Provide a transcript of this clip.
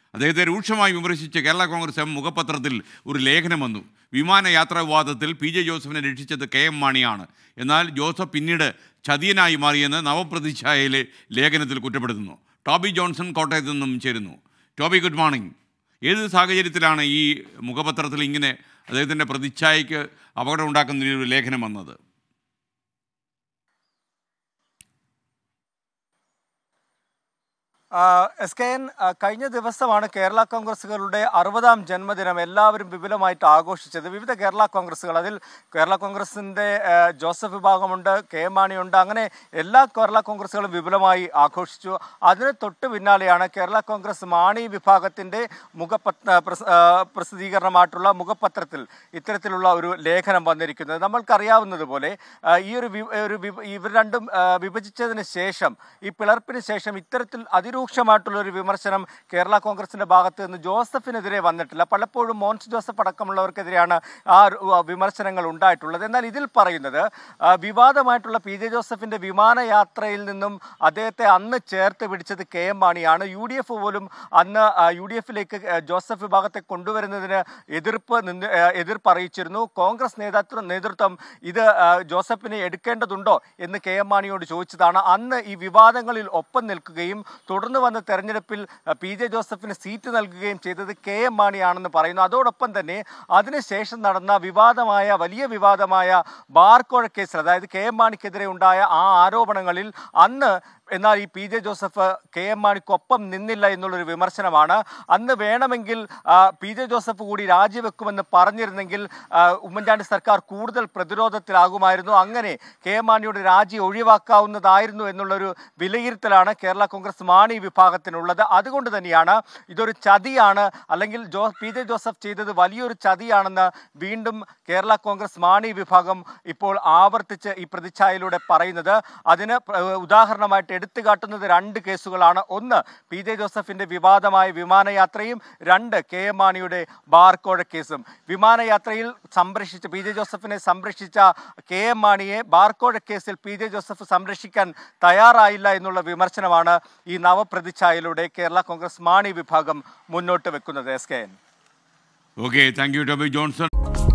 അദ്ദേഹത്തെ രൂക്ഷമായി വിമർശിച്ച് കേരള കോൺഗ്രസ് എം മുഖപത്രത്തിൽ ഒരു ലേഖനം വന്നു വിമാനയാത്രാ വിവാദത്തിൽ പി ജെ ജോസഫിനെ രക്ഷിച്ചത് കെ എം മാണിയാണ് എന്നാൽ ജോസഫ് പിന്നീട് ചതിയനായി മാറിയെന്ന് നവപ്രതിച്ഛായയിലെ ലേഖനത്തിൽ കുറ്റപ്പെടുത്തുന്നു ടോബി ജോൺസൺ കോട്ടയത്ത് നിന്നും ചേരുന്നു ടോബി ഗുഡ് മോർണിംഗ് ഏത് സാഹചര്യത്തിലാണ് ഈ മുഖപത്രത്തിൽ ഇങ്ങനെ അദ്ദേഹത്തിൻ്റെ പ്രതിച്ഛായയ്ക്ക് അപകടം ഉണ്ടാക്കുന്ന ഒരു ലേഖനം വന്നത് എസ് കെ എൻ ആ, കഴിഞ്ഞ ദിവസമാണ് കേരള കോൺഗ്രസുകളുടെ അറുപതാം ജന്മദിനം എല്ലാവരും വിപുലമായിട്ട് ആഘോഷിച്ചത് വിവിധ കേരള കോൺഗ്രസുകൾ അതിൽ കേരള കോൺഗ്രസിൻ്റെ ആ, ജോസഫ് വിഭാഗമുണ്ട് കെ എം മാണിയുണ്ട് അങ്ങനെ എല്ലാ കേരള കോൺഗ്രസുകളും വിപുലമായി ആഘോഷിച്ചു അതിന് തൊട്ട് പിന്നാലെയാണ് കേരള കോൺഗ്രസ് മാണി വിഭാഗത്തിൻ്റെ മുഖപത്ര പ്രസ- ആ, പ്രസിദ്ധീകരണമായിട്ടുള്ള മുഖപത്രത്തിൽ ഇത്തരത്തിലുള്ള ഒരു ലേഖനം വന്നിരിക്കുന്നത് നമ്മൾക്കറിയാവുന്നതുപോലെ ആ, ഈ ഒരു വി- ഒരു വി- ഇവർ രണ്ടും ആ, വിഭജിച്ചതിന് ശേഷം ഈ പിളർപ്പിന് ശേഷം ഇത്തരത്തിൽ അതിരൂക്ഷമായിട്ടുള്ള ഒരു വിമർശനം കേരള കോൺഗ്രസിന്റെ ഭാഗത്ത് നിന്ന് ജോസഫിനെതിരെ വന്നിട്ടില്ല പലപ്പോഴും മോൻസ് ജോസഫ് അടക്കമുള്ളവർക്കെതിരെയാണ് ആ ഒരു, ആ, വിമർശനങ്ങൾ ഉണ്ടായിട്ടുള്ളത് എന്നാൽ ഇതിൽ പറയുന്നത് ആ, വിവാദമായിട്ടുള്ള പി ജെ ജോസഫിന്റെ വിമാനയാത്രയിൽ നിന്നും അദ്ദേഹത്തെ അന്ന് ചേർത്ത് പിടിച്ചത് കെ എം മാണിയാണ് യു ഡി എഫ് പോലും അന്ന് ആ, യു ഡി എഫിലേക്ക് ജോസഫ് വിഭാഗത്തെ കൊണ്ടുവരുന്നതിന് എതിർപ്പ് നിന്ന് ആ, എതിർപ്പ് അറിയിച്ചിരുന്നു കോൺഗ്രസ് നേതൃത്വം നേതൃത്വം ഇത് ആ, ജോസഫിനെ എടുക്കേണ്ടതുണ്ടോ എന്ന് കെ എം മാണിയോട് ചോദിച്ചതാണ് അന്ന് ഈ വിവാദങ്ങളിൽ ഒപ്പം നിൽക്കുകയും തുടർന്ന് വന്ന തെരഞ്ഞെടുപ്പിൽ ആ, പി ജെ ജോസഫിന് സീറ്റ് നൽകുകയും ചെയ്തത് കെ എം മാണിയാണെന്ന് പറയുന്നു അതോടൊപ്പം തന്നെ അതിനുശേഷം നടന്ന വിവാദമായ വലിയ വിവാദമായ ബാർക്കോഴ കേസിൽ അതായത് കെ എം മാണിക്കെതിരെ ഉണ്ടായ ആ ആരോപണങ്ങളിൽ അന്ന് എന്നാൽ ഈ P J Joseph K M മാണിക്കൊപ്പം നിന്നില്ല എന്നുള്ളൊരു വിമർശനമാണ് അന്ന് വേണമെങ്കിൽ ആ, പി ജെ ജോസഫ് കൂടി രാജിവെക്കുമെന്ന് പറഞ്ഞിരുന്നെങ്കിൽ ആ, ഉമ്മൻചാണ്ടി സർക്കാർ കൂടുതൽ പ്രതിരോധത്തിലാകുമായിരുന്നു അങ്ങനെ കെ എം മാണിയുടെ രാജി ഒഴിവാക്കാവുന്നതായിരുന്നു എന്നുള്ളൊരു വിലയിരുത്തലാണ് കേരള കോൺഗ്രസ് മാണി വിഭാഗത്തിനുള്ളത് അതുകൊണ്ട് തന്നെയാണ് ഇതൊരു ചതിയാണ് അല്ലെങ്കിൽ ജോ പി ജെ ജോസഫ് ചെയ്തത് വലിയൊരു ചതിയാണെന്ന് വീണ്ടും കേരള കോൺഗ്രസ് മാണി വിഭാഗം ഇപ്പോൾ ആവർത്തിച്ച് ഈ പ്രതിച്ഛായയിലൂടെ പറയുന്നത് അതിന് പ്ര- ഉദാഹരണമായിട്ട് എടുത്തു കാട്ടുന്നത് രണ്ട് കേസുകളാണ് ഒന്ന് പി ജെ ജോസഫിന്റെ വിവാദമായ വിമാനയാത്രയും രണ്ട് കെ എം മാണിയുടെ ബാർക്കോഴ കേസും വിമാനയാത്രയിൽ സംരക്ഷിച്ച പി ജെ ജോസഫിനെ സംരക്ഷിച്ച കെ എം മാണിയെ ബാർക്കോഴ കേസിൽ പി ജെ ജോസഫ് സംരക്ഷിക്കാൻ തയ്യാറായില്ല എന്നുള്ള വിമർശനമാണ് ഈ നവപ്രതിച്ഛായയിലൂടെ കേരള കോൺഗ്രസ് മാണി വിഭാഗം മുന്നോട്ട് വെക്കുന്നത് S K N okay thank you Toby Johnson